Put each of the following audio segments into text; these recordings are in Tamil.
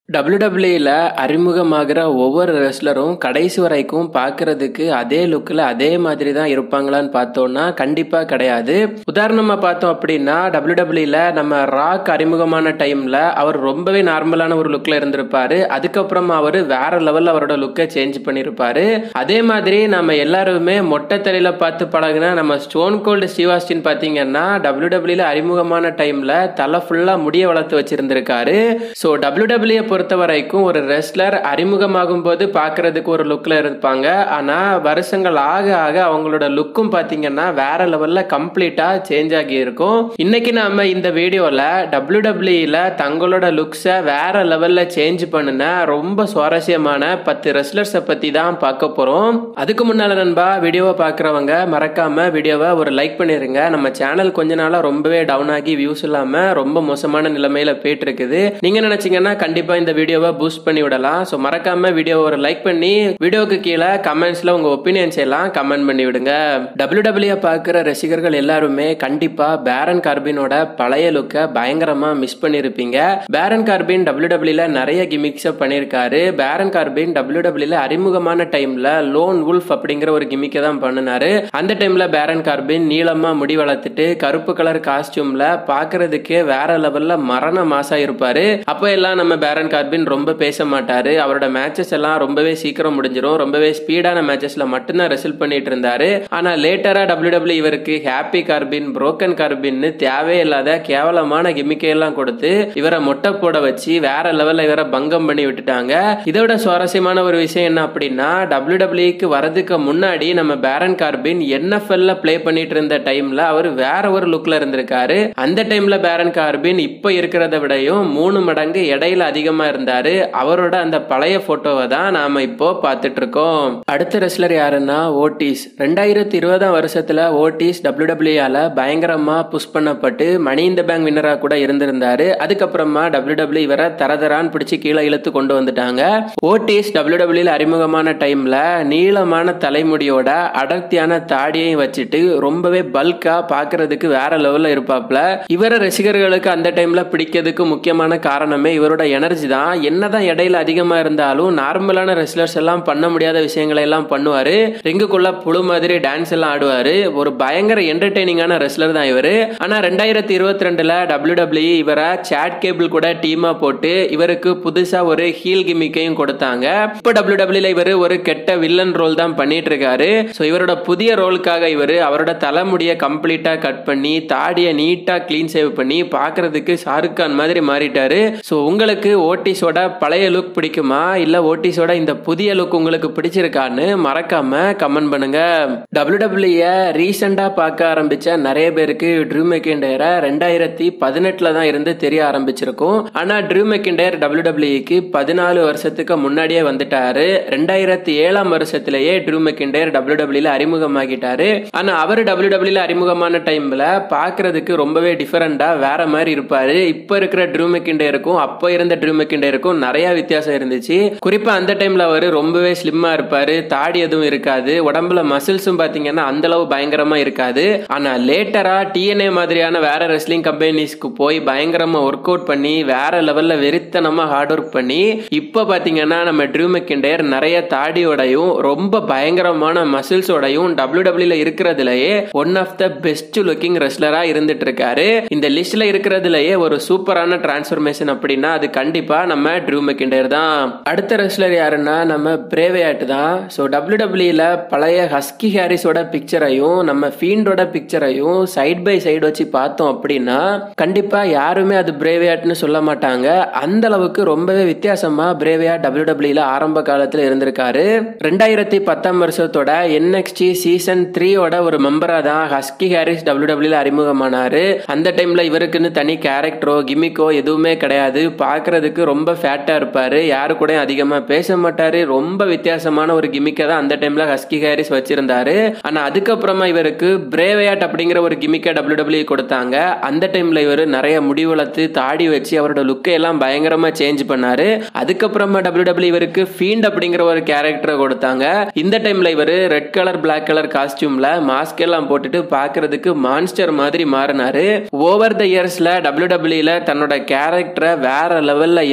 டபிள்யூடபிள்யூல அறிமுகமாகிற ஒவ்வொரு ரெஸ்லரும் கடைசி வரைக்கும் பார்க்கறதுக்கு அதே லுக்கில் அதே மாதிரி தான் இருப்பாங்களான்னு பார்த்தோம்னா கண்டிப்பாக கிடையாது உதாரணமாக பார்த்தோம் அப்படின்னா டபிள்யூடபிள்யூல நம்ம ராக் அறிமுகமான டைமில் அவர் ரொம்பவே நார்மலான ஒரு லுக்கில் இருந்திருப்பாரு அதுக்கப்புறம் அவர் வேற லெவலில் அவரோட லுக்கை சேஞ்ச் பண்ணியிருப்பாரு அதே மாதிரி நம்ம எல்லாருமே மொட்டை தலையில பார்த்து பழகின நம்ம ஸ்டோன் கோல்டு ஸ்ரீவாஸ்டின் பார்த்தீங்கன்னா டபிள்யூடபிள்யூல அறிமுகமான டைமில் தலை ஃபுல்லாக முடிய வளர்த்து வச்சிருந்திருக்காரு ஸோ டபிள்யூடபிள்யூ பொறுத்த வரைக்கும் ஒரு ரெஸ்லர் அறிமுகமாகும் போது பார்க்கறதுக்கு ஒரு லுக்ல இருப்பாங்க ஆனா வருஷங்கள் ஆக ஆக அவங்களோட லுக்கும் பாத்தீங்கன்னா வேற லெவல்ல கம்ப்ளீட்டா சேஞ்ச் ஆகி இருக்கும் இன்னைக்கு நாம இந்த வீடியோல டபிள்யூடபிள்யூல தங்களோட லுக்ஸை வேற லெவல்ல சேஞ்ச் பண்ணுன ரொம்ப சுவாரஸ்யமான பத்து ரெஸ்லர்ஸை பத்தி தான் பார்க்க போறோம் அதுக்கு முன்னால நண்பா வீடியோவை பார்க்குறவங்க மறக்காம வீடியோவை ஒரு லைக் பண்ணிருங்க நம்ம சேனல் கொஞ்ச நாளா ரொம்பவே டவுன் ஆகி வியூஸ் இல்லாம ரொம்ப மோசமான நிலைமையில போயிட்டு இருக்குது நீங்க நினைச்சீங்கன்னா கண்டிப்பா இந்த வீடியோவை பூஸ்ட் பண்ணி விடலாம் ஸோ மறக்காம வீடியோவை ஒரு லைக் பண்ணி வீடியோவுக்கு கீழே கமெண்ட்ஸ்ல உங்க ஒப்பீனியன்ஸ் எல்லாம் கமெண்ட் பண்ணி விடுங்க டபிள்யூ டபிள்யூ பார்க்குற ரசிகர்கள் எல்லாருமே கண்டிப்பா பேரன் கார்பினோட பழைய லுக்கை பயங்கரமா மிஸ் பண்ணிருப்பீங்க பேரன் கார்பின் டபிள்யூ டபிள்யூல நிறைய கிமிக்ஸை பண்ணியிருக்காரு பேரன் கார்பின் டபிள்யூ டபிள்யூல அறிமுகமான டைம்ல லோன் உல்ஃப் அப்படிங்கிற ஒரு கிமிக்கை தான் பண்ணினாரு அந்த டைம்ல பேரன் கார்பின் நீளமா முடி வளர்த்துட்டு கருப்பு கலர் காஸ்டியூம்ல பாக்குறதுக்கே வேற லெவல்ல மரண மாசா இருப்பாரு அப்போ எல்லாம் நம்ம பேரன் கார்பின் ரொம்ப பேச மாட்டாரு அவரோட மேட்சஸ் எல்லாம் ரொம்பவே சீக்கிரம் முடிஞ்சிடும் ரொம்பவே ஸ்பீடான மேட்சஸ்ல மட்டும்தான் ரிசல்ட் பண்ணிட்டு இருந்தாரு ஆனா லேட்டரா டபிள்யூ டபிள்யூ இவருக்கு ஹாப்பி கார்பின் புரோக்கன் கார்பின்னு தேவையில்லாத கேவலமான கிமிக்கை எல்லாம் கொடுத்து இவரை மொட்டை போட வச்சு வேற லெவல்ல இவரை பங்கம் பண்ணி விட்டுட்டாங்க இதோட சுவாரஸ்யமான ஒரு விஷயம் என்ன அப்படின்னா டபிள்யூ டபிள்யூக்கு வரதுக்கு முன்னாடி நம்ம பேரன் கார்பின் என்எஃப்எல்ல பிளே பண்ணிட்டு இருந்த டைம்ல அவர் வேற ஒரு லுக்ல இருந்திருக்காரு அந்த டைம்ல பேரன் கார்பின் இப்ப இருக்கிறத விடையும் மூணு மடங்கு இடையில அதிகமா இருந்தாரு அவரோட அந்த பழைய போட்டோவை தான் நாம இப்போ பார்த்துட்டு இருக்கோம் அடுத்த ரெஸ்லர் யாருன்னா ஓட்டிஸ் ரெண்டாயிரத்தி இருபதாம் வருஷத்துல ஓட்டிஸ் டபிள்யூ டபிள்யூஆல பயங்கரமா புஷ் பண்ணப்பட்டு மணி இந்த பேங்க் வின்னரா கூட இருந்திருந்தாரு அதுக்கப்புறமா டபிள்யூ டபிள்யூ இவரை தரதரான்னு பிடிச்சி கீழே இழுத்து கொண்டு வந்துட்டாங்க ஓட்டிஸ் டபிள்யூ டபிள்யூல அறிமுகமான டைம்ல நீளமான தலைமுடியோட அடர்த்தியான தாடியையும் வச்சுட்டு ரொம்பவே பல்கா பாக்குறதுக்கு வேற லெவல்ல இருப்பாப்ல இவர ரசிகர்களுக்கு அந்த டைம்ல பிடிக்கிறதுக்கு முக்கியமான காரணமே இவரோட எனர்ஜி தான் என்னதான் இடையில அதிகமா இருந்தாலும் நார்மலான ரெஸ்லர்ஸ் எல்லாம் பண்ண முடியாத விஷயங்களை எல்லாம் பண்ணுவாரு ரிங்குக்குள்ள புழு மாதிரி டான்ஸ் எல்லாம் ஆடுவாரு ஒரு பயங்கர என்டர்டெய்னிங்கான ரெஸ்லர் தான் இவரு ஆனா ரெண்டாயிரத்தி இருபத்தி ரெண்டுல டபிள்யூ டபிள்யூ இவரை சாட் கேபிள் கூட டீமா போட்டு இவருக்கு புதுசா ஒரு ஹீல் கிமிக்கையும் கொடுத்தாங்க இப்போ டபிள்யூ டபிள்யூல இவர் ஒரு கெட்ட வில்லன் ரோல் தான் பண்ணிட்டு இருக்காரு ஸோ இவரோட புதிய ரோலுக்காக இவர் அவரோட தலைமுடியை கம்ப்ளீட்டா கட் பண்ணி தாடியை நீட்டா கிளீன் சேவ் பண்ணி பார்க்கறதுக்கு ஷாருக் கான் மாதிரி மாறிட்டாரு ஸோ உங்களுக்கு ஓட்டிஸோட பழைய லுக் பிடிக்குமா இல்ல ஓட்டிஸோட இந்த புதிய லுக் உங்களுக்கு பிடிச்சிருக்கான்னு மறக்காம கமெண்ட் பண்ணுங்க டபிள்யூ டபிள்யூ ரீசெண்டா பார்க்க ஆரம்பிச்ச நிறைய பேருக்கு ட்ரூ மெக்கிண்டேரை ரெண்டாயிரத்தி பதினெட்டுல தான் இருந்து தெரிய ஆரம்பிச்சிருக்கும் ஆனா ட்ரூ மெக்கிண்டேர் டபிள்யூ டபிள்யூக்கு பதினாலு வருஷத்துக்கு முன்னாடியே வந்துட்டாரு ரெண்டாயிரத்தி ஏழாம் வருஷத்திலேயே ட்ரூ மெக்கிண்டேர் டபிள்யூ டபிள்யூல அறிமுகமாகிட்டாரு ஆனா அவர் டபிள்யூ டபிள்யூல அறிமுகமான டைம்ல பாக்குறதுக்கு ரொம்பவே டிஃபரெண்டா வேற மாதிரி இருப்பாரு இப்ப இருக்கிற ட்ரூ மெக்கிண்டேருக்கும் அப்ப இருந்த ட்ரூ மெக்கிண்டேருக்கும் நிறைய வித்தியாசம் இருந்துச்சு குறிப்பா அந்த டைம்ல அவர் ரொம்பவே ஸ்லிம்மா இருப்பாரு தாடி எதுவும் இருக்காது உடம்புல மசில்ஸும் பாத்தீங்கன்னா அந்த அளவு பயங்கரமா இருக்காது ஆனா லேட்டரா டிஎன்ஏ மாதிரியான வேற ரெஸ்லிங் கம்பெனிஸ்க்கு போய் பயங்கரமா ஒர்க் அவுட் பண்ணி வேற லெவல்ல வெறித்தனமா ஹார்ட் ஒர்க் பண்ணி இப்ப பாத்தீங்கன்னா நம்ம ட்ரூ மெக்கிண்டேர் நிறைய தாடியோடையும் ரொம்ப பயங்கரமான மசில்ஸோடையும் டபிள்யூ டபிள்யூல இருக்கிறதுலயே one of the best looking ரெஸ்லரா இருந்துட்டு இருக்காரு இந்த லிஸ்ட்ல இருக்கிறதுலயே ஒரு சூப்பரான டிரான்ஸ்பர்மேஷன் அப்படின்னா அது கண்டிப்பா நம்ம ட்ரூ மெக்கிண்டேர் தான் அடுத்த ரெஸ்லர் யாருன்னா நம்ம பிரேவேயாட் தான் ஸோ டபிள்யூ டபிள்யூல பழைய ஹஸ்கி ஹாரிஸோட பிக்சரையும் நம்ம ஃபீண்டோட பிக்சரையும் சைட் பை சைடு வச்சு பார்த்தோம் அப்படின்னா கண்டிப்பா யாருமே அது பிரேவேயாட்னு சொல்ல மாட்டாங்க அந்த அளவுக்கு ரொம்பவே வித்தியாசமா பிரேவேயா டபிள்யூ டபிள்யூல ஆரம்ப காலத்துல இருந்திருக்காரு ரெண்டாயிரத்தி பத்தாம் வருஷத்தோட என்எக்ஸ்டி சீசன் த்ரீயோட ஒரு மெம்பரா தான் ஹஸ்கி ஹாரிஸ் டபிள்யூ டபிள்யூல அறிமுகமானாரு அந்த டைம்ல இவருக்குன்னு தனி கேரக்டரோ கிமிக்கோ எதுவுமே கிடையாது பாக்குறதுக்கு ரொம்ப ஃபேட்டா இருப்பாரு யாரு கூட அதிகமா பேச மாட்டாரு ரொம்ப வித்தியாசமான ஒரு கிமிக்கை தான் அந்த டைம்ல ஹஸ்கி ஹாரிஸ் வச்சிருந்தாரு ஆனா அதுக்கப்புறமா இவருக்கு பிரேவையாட் அப்படிங்கிற ஒரு கிமிக்கை டபிள்யூ டபிள்யூ கொடுத்தாங்க அந்த டைம்ல இவர் நிறைய முடி வளர்த்து தாடி வச்சு அவரோட லுக்கை எல்லாம் பயங்கரமா சேஞ்ச் பண்ணாரு அதுக்கப்புறமா டபிள்யூ டபிள்யூ இவருக்கு ஃபீண்ட் அப்படிங்கிற ஒரு கேரக்டரை கொடுத்தாங்க இந்த டைம்ல இவர் ரெட் கலர் பிளாக் கலர் காஸ்டியூம்ல மாஸ்க் எல்லாம் போட்டுட்டு பாக்குறதுக்கு மான்ஸ்டர் மாதிரி மாறினாரு ஓவர் த இயர்ஸ்ல டபிள்யூ டபிள்யூல தன்னோட கேரக்டரை வேற லெவல்ல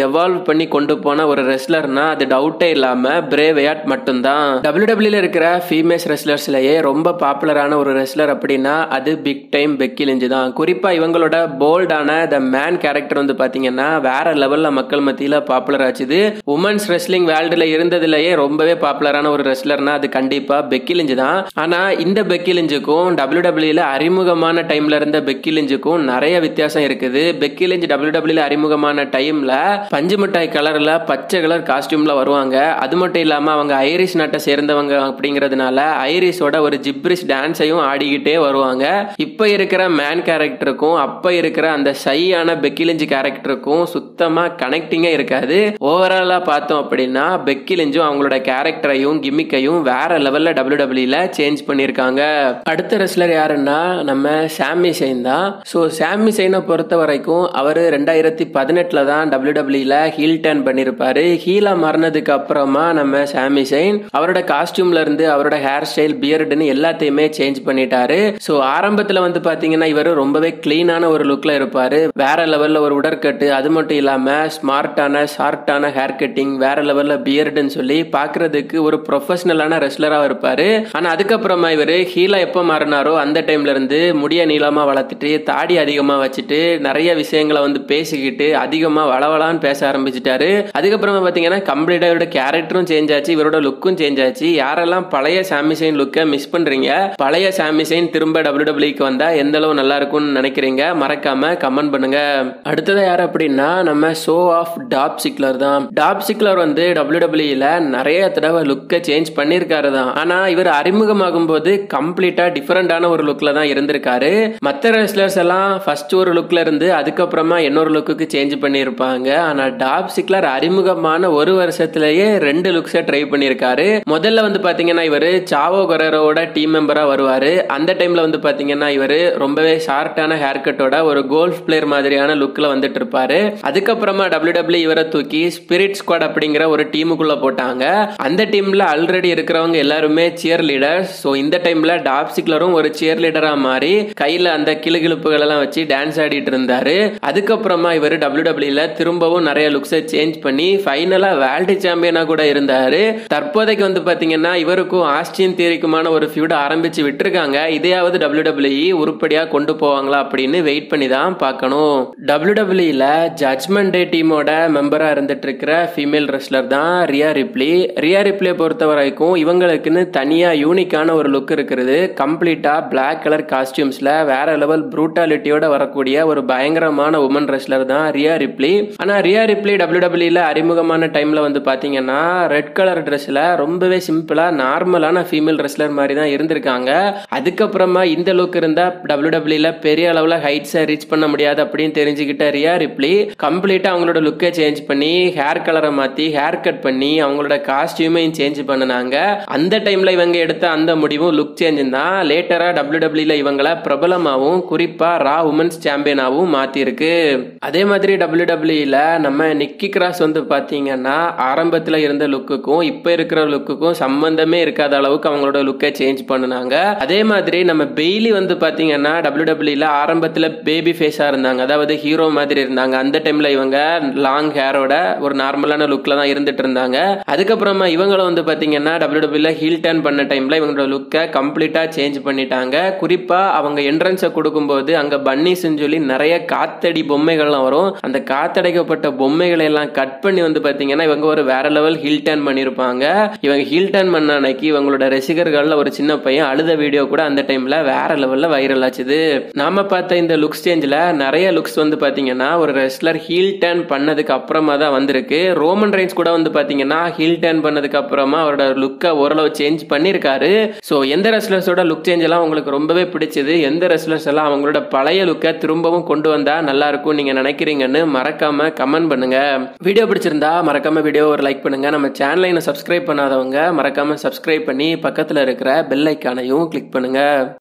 எவால்வ் பண்ணி கொண்டு போன ஒரு ரெஸ்லர்னா அது டவுட்டே இல்லாம பிரேவையாட் மட்டும்தான் டபிள்யூடபிள்யூல இருக்கிற ஃபீமேல்ஸ் ரெஸ்லர்ஸ்லயே ரொம்ப பாப்புலரான ஒரு ரெஸ்லர் அப்படின்னா அது பிக் டைம் பெக்கி லிஞ்சு தான் குறிப்பா இவங்களோட போல்டான த மேன் கேரக்டர் வந்து பாத்தீங்கன்னா வேற லெவல்ல மக்கள் மத்தியில பாப்புலர் ஆச்சுது உமன்ஸ் ரெஸ்லிங் வேர்ல்டுல இருந்ததுலயே ரொம்பவே பாப்புலரான ஒரு ரெஸ்லர்னா அது கண்டிப்பா பெக்கி லிஞ்சு தான் ஆனா இந்த பெக்கி லிஞ்சுக்கும் டபிள்யூடபிள்யூல அறிமுகமான டைம்ல இருந்த பெக்கி லிஞ்சுக்கும் நிறைய வித்தியாசம் இருக்குது பெக்கி லிஞ்ச் டபிள்யூடபிள்யூல அறிமுகமான டைம்ல பஞ்சு மிட்டாய் கலர்ல பச்சை கலர் காஸ்டியூம்ல வருவாங்க அது மட்டும் இல்லாம அவங்க ஐரிஷ் நாட்டை சேர்ந்தவங்க அப்படிங்கறதுனால ஐரிஷோட ஒரு ஜிப்ரிஷ் டான்ஸையும் ஆடிக்கிட்டே வருவாங்க இப்ப இருக்கிற மேன் கேரக்டருக்கும் அப்ப இருக்கிற அந்த ஷையான பெக்கிலிஞ்சு கேரக்டருக்கும் சுத்தமா கனெக்டிங்கே இருக்காது ஓவராலா பார்த்தோம் அப்படின்னா பெக்கிலிஞ்சும் அவங்களோட கேரக்டரையும் கிமிக்கையும் வேற லெவல்ல டபிள்யூ டபிள்யூல சேஞ்ச் பண்ணியிருக்காங்க அடுத்த ரெஸ்லர் யாருன்னா நம்ம சாமி சைன் தான் ஸோ சாமி சைனை பொறுத்த வரைக்கும் அவர் ரெண்டாயிரத்தி பதினெட்டுல தான் டபிள்யூ டபிள்யூல ஹீல் டர்ன் பண்ணியிருப்பாரு ஹீலா மாறினதுக்கு அப்புறமா நம்ம சாமி சைன் அவரோட காஸ்டியூம்ல இருந்து அவரோட ஹேர் ஸ்டைல் பியர்டுன்னு எல்லாத்தையுமே சேஞ்ச் பண்ணிட்டாரு ஸோ ஆரம்பத்துல வந்து பாத்தீங்கன்னா இவர் ரொம்பவே கிளீனான ஒரு லுக்ல இருப்பாரு வேற லெவல்ல ஒரு உடற்கட்டு அது மட்டும் இல்லாம ஸ்மார்ட்டான ஷார்ட்டான ஹேர் கட்டிங் வேற லெவல்ல பியர்டுன்னு சொல்லி பாக்குறதுக்கு ஒரு ப்ரொஃபஷனலான ரெஸ்லரா இருப்பாரு ஆனா அதுக்கப்புறமா இவர் ஹீலா எப்போ மாறினாரோ அந்த டைம்ல இருந்து முடிய நீளமா வளர்த்துட்டு தாடி அதிகமா வச்சுட்டு நிறைய விஷயங்களை வந்து பேசிக்கிட்டு அதிகமா வளவலான்னு பேச ஆரம்பிச்சிட்டாரு அதுக்கப்புறமா பாத்தீங்கன்னா கம்ப்ளீட்டா இவரோட கேரக்டரும் சேஞ்ச் ஆச்சு இவரோட லுக்கும் சேஞ்ச் ஆச்சு யாரெல்லாம் பழைய சாமிசைன் லுக்கை மிஸ் பண்றீங்க பழைய சாமிசைன் திரும்ப டபிள்யூ டபிள்யூக்கு வந்தா எந்த அளவு நல்லா இருக்கும்னு நினைக்கிறீங்க மறக்காம கமெண்ட் பண்ணுங்க அடுத்தது யார் அப்படின்னா நம்ம ஷோ ஆஃப் டாப் சிக்லர் தான் டாப் சிக்லர் வந்து டபிள்யூ டபிள்யூல நிறைய தடவை லுக்கை சேஞ்ச் பண்ணியிருக்காரு தான் ஆனா இவர் அறிமுகமாகும் போது கம்ப்ளீட்டா டிஃபரெண்டான ஒரு லுக்ல தான் இருந்திருக்காரு மற்ற ரெஸ்லர்ஸ் எல்லாம் ஃபர்ஸ்ட் ஒரு லுக்ல இருந்து அதுக்கப்புறமா இன்னொரு லுக்குக்கு சேஞ்ச் பண்ணியிருப்பாங்க ஆனா டாப் சிக்லர் அறிமுகமான ஒரு வருஷத்திலேயே ரெண்டு லுக்ஸை ட்ரை பண்ணியிருக்காரு முதல்ல வந்து பாத்தீங்கன்னா இவர் சாவோ கொரரோட டீம் மெம்பரா வருவாரு அந்த டைம்ல வந்து பாத்தீங்கன்னா இவர் ரொம்பவே ஷார்ட்டான ஹேர் கட்டோட ஒரு கோல்ஃப் பிளேயர் மாதிரியான லுக்ல வந்துட்டு இருப்பாரு அதுக்கப்புறமா டபிள்யூ டபிள்யூ இவரை தூக்கி ஸ்பிரிட் ஸ்குவாட் அப்படிங்கிற ஒரு டீமுக்குள்ள போட்டாங்க அந்த டீம்ல ஆல்ரெடி இருக்கிறவங்க எல்லாருமே சியர் லீடர்ஸ் ஸோ இந்த டைம்ல டாப் சிக்லரும் ஒரு சியர் லீடரா மாறி கையில அந்த கிளுகிழுப்புகள் எல்லாம் வச்சு டான்ஸ் ஆடிட்டு இருந்தாரு அதுக்கப்புறமா இவர் டபிள்யூ டபிள்யூல திரும்பவும் நிறைய லுக்ஸை சேஞ்ச் பண்ணி ஃபைனலா வேர்ல்டு சாம்பியனா கூட இருந்தாரு தற்போதைக்கு வந்து பாத்தீங்கன்னா இவருக்கும் ஆஸ்டின் தியரிக்குமான ஒரு ஃபியூட் ஆரம்பிச்சு விட்டுருக்காங்க இதையாவது டபிள்யூ டபிள்யூ உருப்படியா கொண்டு போவாங்களா அப்படின்னு வெயிட் பண்ணி தான் பார்க்கணும் டபிள்யூ டபிள்யூல ஜட்மெண்ட் டே டீமோட மெம்பரா இருந்துட்டு இருக்கிற ஃபீமேல் ரெஸ்லர் தான் ரியா ரிப்ளி ரியா ரிப்ளியை பொறுத்த வரைக்கும் இவங்களுக்குன்னு தனியா யூனிக்கான ஒரு லுக் இருக்கிறது கம்ப்ளீட்டா பிளாக் கலர் காஸ்டியூம்ஸ்ல வேற லெவல் ப்ரூட்டாலிட்டியோட வரக்கூடிய ஒரு பயங்கரமான உமன் ரெஸ்லர் தான் ரியா ரிப்ளி ஆனா ரியா ரிப்ளி டபிள்யூ டபிள்யூல அறிமுகமான டைம்ல வந்து பாத்தீங்கன்னா ரெட் கலர் ட்ரெஸ்ல ரொம்பவே சிம்பிளா நார்மலான ஃபீமேல் ரெஸ்லர் மாதிரி தான் இருந்திருக்காங்க அதுக்கப்புறமா இந்த லுக் இருந்தா டபிள்யூ டபிள்யூல பெரிய அளவுல ஹைட்ஸை ரீச் பண்ண முடியாது அப்படின்னு தெரிஞ்சுக்கிட்ட ரியா ரிப்ளி கம்ப்ளீட்டா அவங்களோட லுக்கை சேஞ்ச் பண்ணி ஹேர் கலரை மாத்தி ஹேர் கட் பண்ணி அவங்களோட காஸ்டியூமையும் சேஞ்ச் பண்ணினாங்க அந்த டைம்ல இவங்க எடுத்த அந்த முடிவும் லுக் சேஞ்ச் தான் லேட்டரா டபிள்யூ டபிள்யூல இவங்கள பிரபலமாவும் குறிப்பா ரா உமன்ஸ் சாம்பியனாவும் மாத்திருக்கு அதே மாதிரி டபிள்யூ டபிள்யூல நம்ம நிக்கி கிராஸ் வந்து பாத்தீங்கன்னா ஆரம்பத்துல இருந்த லுக்குக்கும் இப்ப இருக்கிற லுக்குக்கும் சம்பந்தமே இருக்காத அளவுக்கு அவங்களோட லுக்கை சேஞ்ச் பண்ணினாங்க அதே மாதிரி நம்ம பெய்லி வந்து பாத்தீங்கன்னா டபிள்யூ டபிள்யூல ஆரம்பத்துல பேபி ஃபேஸா இருந்தாங்க அதாவது ஹீரோ மாதிரி இருந்தாங்க அந்த டைம்ல இவங்க லாங் ஹேரோட ஒரு நார்மலான லுக்ல தான் இருந்துட்டு இருந்தாங்க அதுக்கப்புறமா இவங்களும் வந்து பாத்தீங்கன்னா டபிள்யூ டபிள்யூல ஹீல் டர்ன் பண்ண டைம்ல இவங்களோட லுக்கை கம்ப்ளீட்டா சேஞ்ச் பண்ணிட்டாங்க குறிப்பா அவங்க என்ட்ரன்ஸை கொடுக்கும்போது அங்க பன்னிஸ்ன்னு சொல்லி நிறைய காத்தடி பொம்மைகள்லாம் வரும் அந்த காத்தடைக்கப்பட்ட பொம்மைகளை எல்லாம் கட் பண்ணி வந்து பாத்தீங்கன்னா இவங்க ஒரு வேற லெவல் ஹீல் டர்ன் பண்ணிருப்பாங்க இவங்க ஹீல் டர்ன் பண்ண அன்னைக்கு இவங்களோட ரசிகர்கள்ல ஒரு சின்ன பையன் அழுத வீடியோ கூட அந்த டைம்ல வேற லெவல்ல வைரல் ஆச்சுது நாம பார்த்த இந்த லுக்ஸ் சேஞ்சில் நிறைய லுக்ஸ் வந்து பாத்தீங்கன்னா ஒரு ரெஸ்லர் ஹீல் டர்ன் பண்ணதுக்கு அப்புறமா தான் வந்திருக்கு ரோமன் ரைன்ஸ் கூட வந்து பாத்தீங்கன்னா ஹீல் டர்ன் பண்ணதுக்கு அப்புறமா அவரோட லுக்கை ஓரளவு சேஞ்ச் பண்ணியிருக்காரு ஸோ எந்த ரெஸ்லர்ஸோட லுக் சேஞ்ச் எல்லாம் உங்களுக்கு ரொம்பவே பிடிச்சது எந்த ரெஸ்லர்ஸ் எல்லாம் அவங்களோட பழைய லுக்கை திரும்பவும் கொண்டு வந்தா நல்லா இருக்கும் நீங்க நினைக்கிறீங்கன்னு மறக்காம கமெண்ட் பண்ணுங்க வீடியோ பிடிச்சிருந்தா மறக்காம வீடியோ ஒரு லைக் பண்ணுங்க நம்ம சேனலை இன்னும் சப்ஸ்கிரைப் பண்ணாதவங்க மறக்காம சப்ஸ்கிரைப் பண்ணி பக்கத்துல இருக்கிற பெல் ஐக்கானையும் கிளிக் பண்ணுங்க